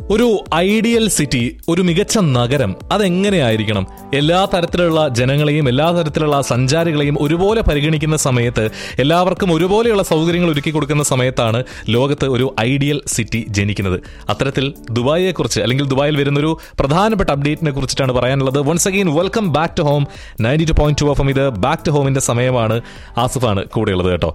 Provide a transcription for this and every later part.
ഒരു ideal city ഒരു മികച്ച നഗരം അതെങ്ങനെയായിരിക്കണം എല്ലാ തരത്തിലുള്ള ജനങ്ങളെയും എല്ലാ തരത്തിലുള്ള സഞ്ചാരികളെയും ഒരുപോലെ പരിഗണിക്കുന്ന സമയത്ത് എല്ലാവർക്കും ഒരുപോലെയുള്ള സൗകര്യങ്ങൾ ഒരുക്കി കൊടുക്കുന്ന സമയത്താണ് ലോകത്ത് ഒരു ഐഡിയൽ സിറ്റി ജനിക്കുന്നത് അത്തരത്തിൽ ദുബായിയെ കുറിച്ച് അല്ലെങ്കിൽ ദുബായിൽ വരുന്നൊരു പ്രധാനപ്പെട്ട അപ്ഡേറ്റിനെ കുറിച്ചിട്ടാണ് പറയാനുള്ളത് once again welcome back to home ninety two point two F ഇത് ബാക്ക് ടു ഹോമിന്റെ സമയമാണ് ആസിഫാണ് കൂടെയുള്ളത് കേട്ടോ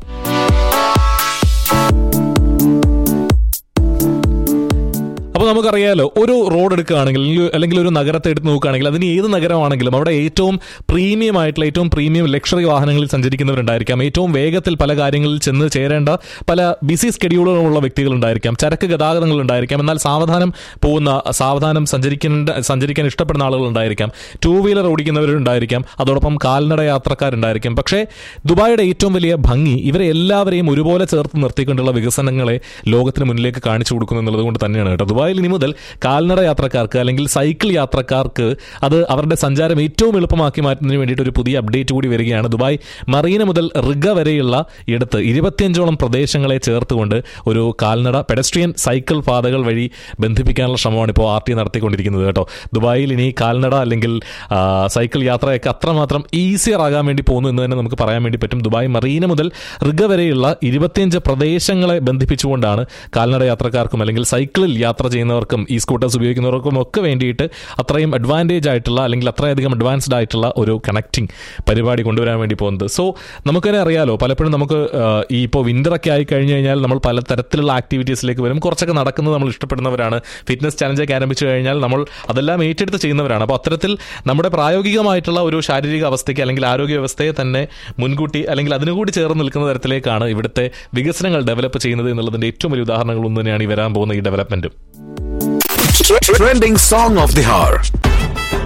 അപ്പോൾ നമുക്കറിയാലോ ഒരു റോഡ് എടുക്കുകയാണെങ്കിൽ അല്ലെങ്കിൽ- അല്ലെങ്കിൽ ഒരു നഗരത്തെ എടുത്ത് നോക്കുകയാണെങ്കിൽ അതിന് ഏത് നഗരമാണെങ്കിലും അവിടെ ഏറ്റവും പ്രീമിയം ആയിട്ടുള്ള ഏറ്റവും പ്രീമിയം ലക്ഷറി വാഹനങ്ങളിൽ സഞ്ചരിക്കുന്നവരുണ്ടായിരിക്കാം ഏറ്റവും വേഗത്തിൽ പല കാര്യങ്ങളിൽ ചെന്ന് ചേരേണ്ട പല ബിസി സ്കെഡ്യൂളുകളുള്ള വ്യക്തികളുണ്ടായിരിക്കാം ചരക്ക് ഗതാഗതങ്ങൾ ഉണ്ടായിരിക്കാം എന്നാൽ സാവധാനം പോകുന്ന സാവധാനം സഞ്ചരിക്കേണ്ട സഞ്ചരിക്കാൻ ഇഷ്ടപ്പെടുന്ന ആളുകളുണ്ടായിരിക്കാം ടൂ വീലർ ഓടിക്കുന്നവരുണ്ടായിരിക്കാം അതോടൊപ്പം കാൽനട യാത്രക്കാരുണ്ടായിരിക്കും പക്ഷേ ദുബായിയുടെ ഏറ്റവും വലിയ ഭംഗി ഇവരെ എല്ലാവരെയും ഒരുപോലെ ചേർത്ത് നിർത്തിക്കൊണ്ടുള്ള വികസനങ്ങളെ ലോകത്തിന് മുന്നിലേക്ക് കാണിച്ചു കൊടുക്കുന്നു എന്നുള്ളത് കൊണ്ട് തന്നെയാണ് കേട്ടോ ദുബായിൽ ഇനി മുതൽ കാൽനട യാത്രക്കാർക്ക് അല്ലെങ്കിൽ സൈക്കിൾ യാത്രക്കാർക്ക് അത് അവരുടെ സഞ്ചാരം ഏറ്റവും എളുപ്പമാക്കി മാറ്റുന്നതിന് വേണ്ടിയിട്ട് ഒരു പുതിയ അപ്ഡേറ്റ് കൂടി വരികയാണ് ദുബായ് മറീന മുതൽ റിഗ വരെയുള്ള ഇടത്ത് ഇരുപത്തിയഞ്ചോളം പ്രദേശങ്ങളെ ചേർത്തുകൊണ്ട് ഒരു കാൽനട പെഡസ്ട്രിയൻ സൈക്കിൾ പാതകൾ വഴി ബന്ധിപ്പിക്കാനുള്ള ശ്രമമാണ് ഇപ്പോൾ ആർ ടി നടത്തിക്കൊണ്ടിരിക്കുന്നത് കേട്ടോ ദുബായിൽ ഇനി കാൽനട അല്ലെങ്കിൽ ആ, സൈക്കിൾ യാത്രയൊക്കെ അത്രമാത്രം ഈസിയർ ആകാൻ വേണ്ടി പോകുന്നു എന്ന് തന്നെ നമുക്ക് പറയാൻ വേണ്ടി പറ്റും ദുബായ് മറീന മുതൽ റിഗ വരെയുള്ള ഇരുപത്തിയഞ്ച് പ്രദേശങ്ങളെ ബന്ധിപ്പിച്ചുകൊണ്ടാണ് കാൽനട യാത്രക്കാർക്കും അല്ലെങ്കിൽ സൈക്കിളിൽ യാത്ര ചെയ്യുന്നവർക്കും ഈ സ്കൂട്ടേഴ്സ് ഉപയോഗിക്കുന്നവർക്കും ഒക്കെ വേണ്ടിയിട്ട് അത്രയും അഡ്വാൻറ്റേജ് ആയിട്ടുള്ള അല്ലെങ്കിൽ അത്രയധികം അഡ്വാൻസ്ഡ് ആയിട്ടുള്ള ഒരു കണക്റ്റിംഗ് പരിപാടി കൊണ്ടുവരാൻ വേണ്ടി പോകുന്നത് സോ നമുക്ക് തന്നെ അറിയാലോ പലപ്പോഴും നമുക്ക് ആ, ഈ ഇപ്പോൾ വിന്റർ ഒക്കെ ആയി കഴിഞ്ഞു കഴിഞ്ഞാൽ നമ്മൾ പല തരത്തിലുള്ള ആക്ടിവിറ്റീസിലേക്ക് വരും കുറച്ചൊക്കെ നടക്കുന്നത് നമ്മൾ ഇഷ്ടപ്പെടുന്നവരാണ് ഫിറ്റ്നസ് ചലഞ്ചൊക്കെ ആരംഭിച്ചു കഴിഞ്ഞാൽ നമ്മൾ അതെല്ലാം ഏറ്റെടുത്ത് ചെയ്യുന്നവരാണ് അപ്പോൾ അത്തരത്തിൽ നമ്മുടെ പ്രായോഗികമായിട്ടുള്ള ഒരു ശാരീരിക അവസ്ഥയ്ക്ക് അല്ലെങ്കിൽ ആരോഗ്യ വ്യവസ്ഥയെ തന്നെ മുൻകൂട്ടി അല്ലെങ്കിൽ അതിനുകൂടി ചേർന്ന് നിൽക്കുന്ന തരത്തിലേക്കാണ് ഇവിടുത്തെ വികസനങ്ങൾ ഡെവലപ്പ് ചെയ്യുന്നത് എന്നുള്ളതിന്റെ ഏറ്റവും വലിയ ഉദാഹരണങ്ങൾ ഒന്ന് തന്നെയാണ് ഈ വരാൻ പോകുന്ന ഈ ഡെവലപ്മെന്റും Trending song of the hour.